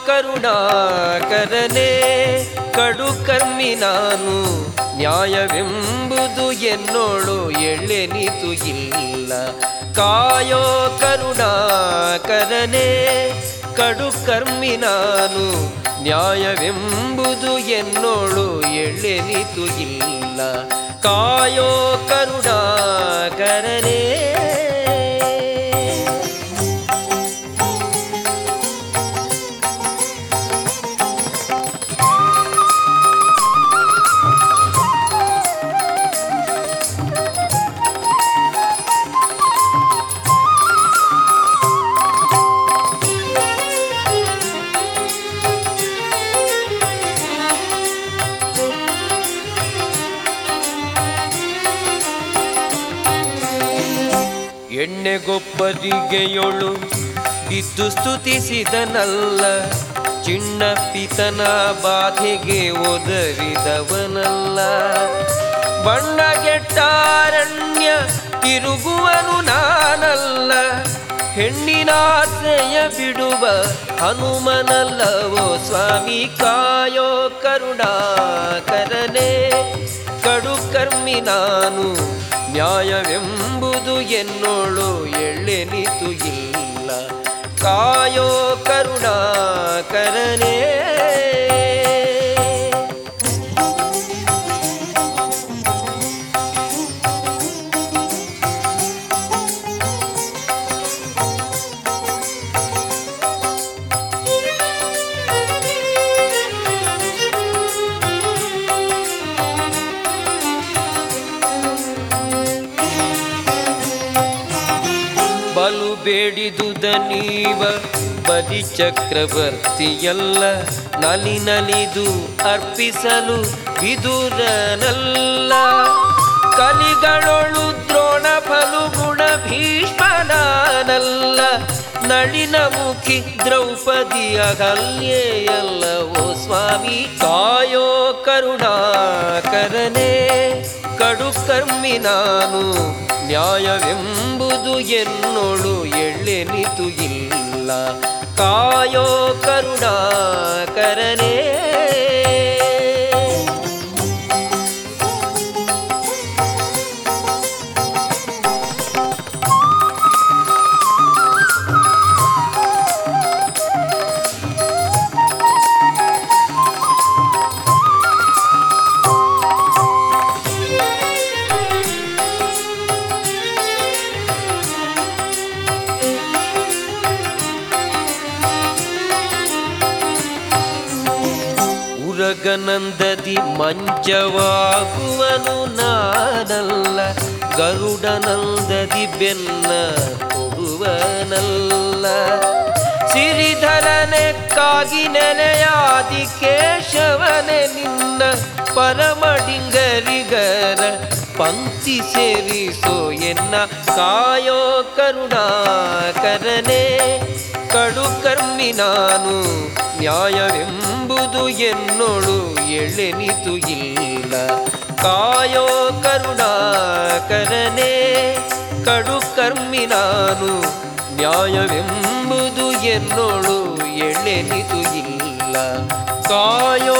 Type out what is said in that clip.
ಕರುಣಾಕರನೇ ಕಡು ಕರ್ಮಿ ನಾನು ನ್ಯಾಯವೆಂಬುದು ಎನ್ನೋಳು ಎಳ್ಳೆನಿತು ಇಲ್ಲ ಕಾಯೋ ಕರುಣಾಕರನೇ ಕಡು ಕರ್ಮಿ ನಾನು ನ್ಯಾಯವೆಂಬುದು ಎನ್ನೋಳು ಎಳ್ಳೆನಿತು ಇಲ್ಲ ಕಾಯೋ ಕರುಣಾಕರನೇ ಎಣ್ಣೆಗೊಬ್ಬರಿಗೆಯೊಳು ಬಿದ್ದು ಸ್ತುತಿಸಿದನಲ್ಲ ಚಿಣ್ಣ ಪಿತನ ಬಾಧೆಗೆ ಒದರಿದವನಲ್ಲ ಬಣ್ಣಗೆಟ್ಟಾರಣ್ಯ ತಿರುಗುವನು ನಾನಲ್ಲ ಹೆಣ್ಣಿನಾಸೆಯ ಬಿಡುವ ಹನುಮನಲ್ಲವೋ ಸ್ವಾಮಿ ಕಾಯೋ ಕರುಣಾಕರನೇ ಕಡು ಕರ್ಮಿ ನಾನು ನ್ಯಾಯವೆಂಬುದು ಎನ್ನೋಳು ಎಳ್ಳೆನಿತು ಇಲ್ಲ ಕಾಯೋ ಕರುಣಾಕರನೇ ಬಲು ಬೇಡಿದುದ ನೀವ ಬಲಿ ಚಕ್ರವರ್ತಿಯಲ್ಲ ನಲಿ ನಲಿದು ಅರ್ಪಿಸಲು ವಿದುರನಲ್ಲ ಕಲಿಗಳೊಳು ದ್ರೋಣ ಫಲು ಗುಣ ಭೀಷ್ಮನಾನಲ್ಲ ನಳಿನ ಮುಖಿ ದ್ರೌಪದಿ ಅಗಲ್ಯೆಯಲ್ಲವೋ ಸ್ವಾಮಿ ಕಾಯೋ ಕರುಣಾಕರನೇ ಕಡು ಕರ್ಮಿ ನಾನು ನ್ಯಾಯವೆಂಬುದು ಎನ್ನೋಳು ಎಳ್ಳೆನಿತು ಇಲ್ಲ ಕಾಯೋ ಕರುಣಾಕರನೇ ಉರಗನಂದದಿ ಮಂಚವಾಗುವನು ನಾನಲ್ಲ ಗರುಡನಂದದಿ ಬೆನ್ನ ಕೊಡುವನಲ್ಲ ಸಿರಿಧರನೆಕ್ಕಾಗಿ ನೆಲೆಯಾದಿ ಕೇಶವನೆ ನಿನ್ನ ಪರಮಡಿಂಗರಿಗರ ಪಂಕ್ತಿ ಸೇರಿಸೋ ಎನ್ನ ಕಾಯೋ ಕರುಣಾಕರನೇ ಕಡು ಕರ್ಮಿ ನಾನು ನ್ಯಾಯವೆಂಬುದು ಎನ್ನೋಳು ಎಳೆನಿತು ಇಲ್ಲ ಕಾಯೋ ಕರುಣಾಕರನೇ ಕಡು ಕರ್ಮಿ ನಾನು ನ್ಯಾಯವೆಂಬುದು ಎನ್ನೋಳು ಎಳೆನಿತು ಇಲ್ಲ ಕಾಯೋ